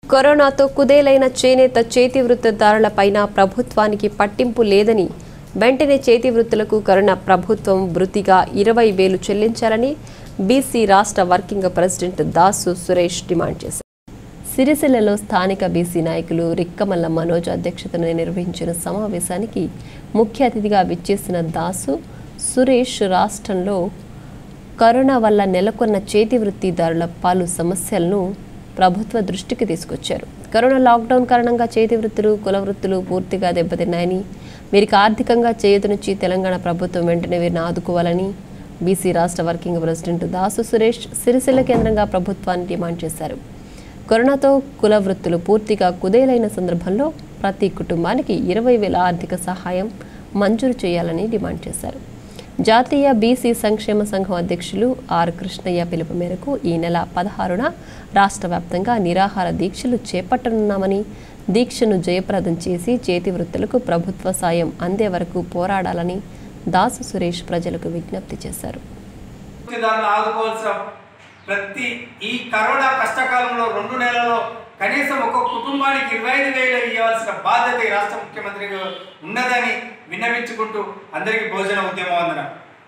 కరోనాతో కుదేలైన చేనేత చేతి వృత్తిదారులపైన ప్రభుత్వానికి పట్టింపు లేదని వెంటనే చేతి వృత్తులకు కరోనా ప్రభుత్వం వృత్తిగా ఇరవై వేలు చెల్లించాలని బీసీ రాష్ట్ర working president Dasu Suresh demand చేశారు సిరిసిల్లలో స్థానిక బీసీ నాయకులు రిక్కమల్ల మనోజ్ అధ్యక్షతన నిర్వహించిన సమావేశానికి ముఖ్య అతిథిగా విచ్చేసిన దాసు సురేష్ రాష్ట్రంలో కరోనా వల్ల నెలకొన్న చేతి వృత్తిదారుల పలు సమస్యలను ప్రభుత్వ దృష్టికి తీసుకొచ్చారు కరోనా లాక్డౌన్ కారణంగా చేతి వృత్తులు కుల వృత్తులు పూర్తిగా దెబ్బతిన్నాయని వీరికి ఆర్థికంగా చేయుతనిచ్చి తెలంగాణ ప్రభుత్వం వెంటనే వీరిని ఆదుకోవాలని బీసీ రాష్ట్ర వర్కింగ్ ప్రెసిడెంట్ దాసు సురేష్ సిరిసిల్ల కేంద్రంగా ప్రభుత్వాన్ని డిమాండ్ చేశారు కరోనాతో కుల వృత్తులు పూర్తిగా కుదేలైన సందర్భంలో ప్రతి కుటుంబానికి ఇరవై వేల ఆర్థిక సహాయం మంజూరు చేయాలని డిమాండ్ చేశారు జాతీయ బీసీ సంక్షేమ సంఘం అధ్యక్షులు ఆర్ కృష్ణయ్య పిలుపు మేరకు ఈ నెల పదహారున రాష్ట్ర వ్యాప్తంగా నిరాహార దీక్షలు చేపట్టనున్నామని దీక్షను జయప్రదం చేసి చేతి వృత్తులకు ప్రభుత్వ సాయం అందే వరకు పోరాడాలని దాసు సురేష్ ప్రజలకు విజ్ఞప్తి చేశారు వృత్తిదారులను ఆదుకోవాల్సిన ప్రతి ఈ కరోనా కష్టకాలంలో రెండు నెలల్లో కనీసం ఒక కుటుంబానికి ఇరవై ఐదు వేలు ఇవ్వాల్సిన బాధ్యత ఈ రాష్ట్ర ముఖ్యమంత్రికి ఉన్నదని విన్నవించుకుంటూ అందరికీ భోజన ఉద్యమం వందన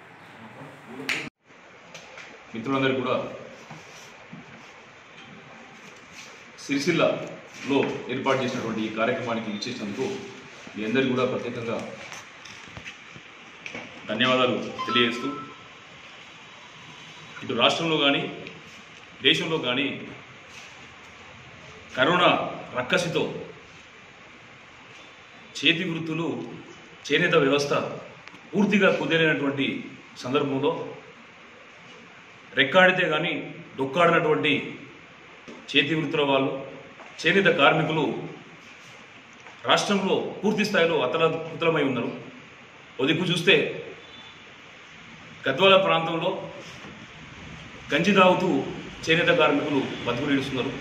మిత్రులందరికీ కూడా సిరిసిల్లలో ఏర్పాటు చేసినటువంటి ఈ కార్యక్రమానికి ఇచ్చేసినందుకు మీ అందరికీ కూడా ప్రత్యేకంగా ధన్యవాదాలు తెలియజేస్తూ ఇటు రాష్ట్రంలో కానీ దేశంలో కానీ కరోనా రక్కసితో చేతి వృత్తులు చేనేత వ్యవస్థ పూర్తిగా కుదేరైనటువంటి సందర్భంలో రెక్కాడితే కానీ డొక్కాడినటువంటి చేతి వృత్తుల వాళ్ళు చేనేత కార్మికులు రాష్ట్రంలో పూర్తి స్థాయిలో అతలకుతలమై ఉన్నారు ఓ దిక్కు చూస్తే గద్వాల ప్రాంతంలో గంజి తాగుతూ చేనేత కార్మికులు బతుకులు ఈడుస్తున్నారు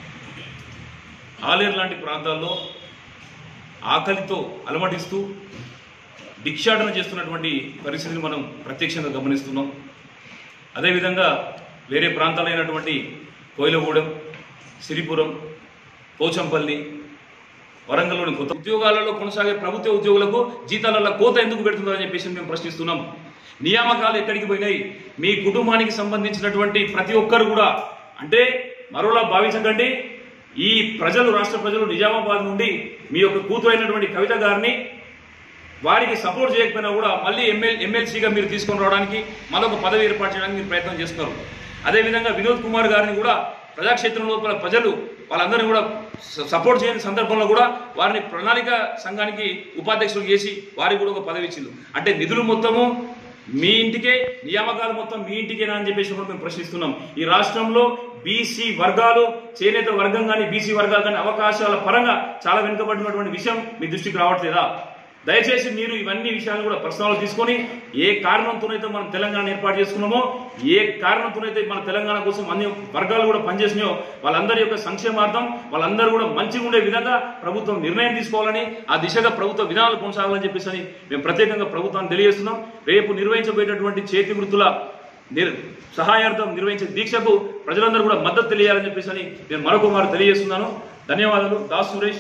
ఆలేరు లాంటి ప్రాంతాల్లో ఆకలితో అలమటిస్తూ భిక్షాటన చేస్తున్నటువంటి పరిస్థితిని మనం ప్రత్యక్షంగా గమనిస్తున్నాం అదేవిధంగా వేరే ప్రాంతాలైనటువంటి కోయిలగూడెం సిరిపురం పోచంపల్లి వరంగల్లోని కొత్త ఉద్యోగాలలో కొనసాగే ప్రభుత్వ ఉద్యోగులకు జీతాలలో కోత ఎందుకు పెడుతుందని చెప్పేసి మేము ప్రశ్నిస్తున్నాం నియామకాలు ఎక్కడికి పోయినాయి మీ కుటుంబానికి సంబంధించినటువంటి ప్రతి ఒక్కరు కూడా అంటే మరోలా భావించకండి ఈ ప్రజలు రాష్ట్ర ప్రజలు నిజామాబాద్ నుండి మీ యొక్క కూతురు అయినటువంటి కవిత గారిని వారికి సపోర్ట్ చేయకపోయినా కూడా మళ్ళీ ఎమ్మెల్ ఎమ్మెల్సీగా మీరు తీసుకొని రావడానికి మరొక పదవి ఏర్పాటు చేయడానికి మీరు ప్రయత్నం చేస్తున్నారు అదేవిధంగా వినోద్ కుమార్ గారిని కూడా ప్రజాక్షేత్రం లోపల ప్రజలు వాళ్ళందరినీ కూడా స- సపోర్ట్ చేయని సందర్భంలో కూడా వారిని ప్రణాళిక సంఘానికి ఉపాధ్యక్షులు చేసి వారికి కూడా ఒక పదవి ఇచ్చింది అంటే నిధులు మొత్తము మీ ఇంటికే నియామకాలు మొత్తం మీ ఇంటికేనా అని చెప్పేసి కూడా మేము ప్రశ్నిస్తున్నాం ఈ రాష్ట్రంలో బీసీ వర్గాలు చేనేత వర్గం కానీ బీసీ వర్గాలు కానీ అవకాశాల పరంగా చాలా వెనుకబడినటువంటి విషయం మీ దృష్టికి రావట్లేదా దయచేసి మీరు ఇవన్నీ విషయాలు కూడా ప్రశ్నలు తీసుకొని ఏ కారణంతోనైతే మనం తెలంగాణ ఏర్పాటు చేసుకున్నామో ఏ కారణంతోనైతే మన తెలంగాణ కోసం అన్ని వర్గాలు కూడా పనిచేసినాయో వాళ్ళందరి యొక్క సంక్షేమార్థం వాళ్ళందరూ కూడా మంచిగా ఉండే విధంగా ప్రభుత్వం నిర్ణయం తీసుకోవాలని ఆ దిశగా ప్రభుత్వ విధానాలు కొనసాగాలని చెప్పేసి అని మేము ప్రత్యేకంగా ప్రభుత్వాన్ని తెలియజేస్తున్నాం రేపు నిర్వహించబోయేటటువంటి చేతి వృత్తుల నిర్ సహాయార్థం నిర్వహించే దీక్షకు ప్రజలందరూ కూడా మద్దతు తెలియాలని చెప్పేసి అని నేను మరొక మారు తెలియజేస్తున్నాను ధన్యవాదాలు దాస్ సురేష్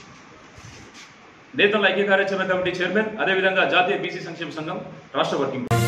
నేతల ఐక్య కార్యాచరణ కమిటీ చైర్మన్ అదేవిధంగా జాతీయ బీసీ సంక్షేమ సంఘం రాష్ట్ర వర్కింగ్